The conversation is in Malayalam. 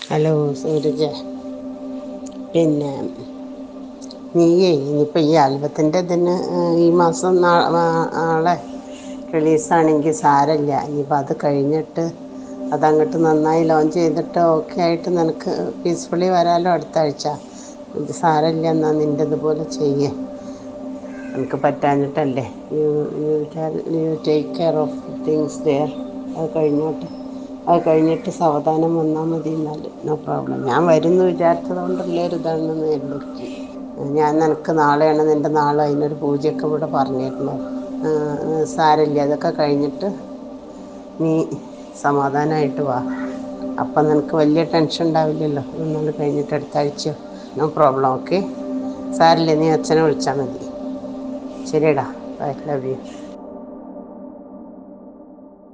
ഹലോ സൂരജ പിന്നെ നീയേ ഇനിയിപ്പോൾ ഈ ആൽബത്തിൻ്റെ ഇതിന് ഈ മാസം ന നാളെ റിലീസാണെങ്കിൽ സാരല്ല ഇനിയിപ്പോൾ അത് കഴിഞ്ഞിട്ട് അതങ്ങോട്ട് നന്നായി ലോഞ്ച് ചെയ്തിട്ട് ഓക്കെ ആയിട്ട് നിനക്ക് പീസ്ഫുള്ളി വരാമല്ലോ അടുത്ത ആഴ്ച ഇത് സാരല്ല എന്നാൽ നിൻ്റെതുപോലെ ചെയ്യ് എനിക്ക് പറ്റാഞ്ഞിട്ടല്ലേ you you take care of things there അത് കഴിഞ്ഞോട്ടെ അത് കഴിഞ്ഞിട്ട് സാവധാനം വന്നാൽ മതി എന്നാൽ നോ പ്രോബ്ലം ഞാൻ വരുമെന്ന് വിചാരിച്ചത് കൊണ്ടുള്ള ഒരു ഇതാണെന്നേ ഉള്ളൂ ഞാൻ നിനക്ക് നാളെയാണ് നിൻ്റെ നാൾ അതിനൊരു പൂജയൊക്കെ ഇവിടെ പറഞ്ഞിരുന്നു സാരല്ല അതൊക്കെ കഴിഞ്ഞിട്ട് നീ സമാധാനമായിട്ട് വാ അപ്പം നിനക്ക് വലിയ ടെൻഷൻ ഉണ്ടാവില്ലല്ലോ ഒന്നുകൂടി കഴിഞ്ഞിട്ട് അടുത്ത ആഴ്ചയോ നോ പ്രോബ്ലം ഓക്കെ സാരില്ല നീ അച്ഛനെ വിളിച്ചാൽ മതി ശരിയടാ ബൈ ലവ് യു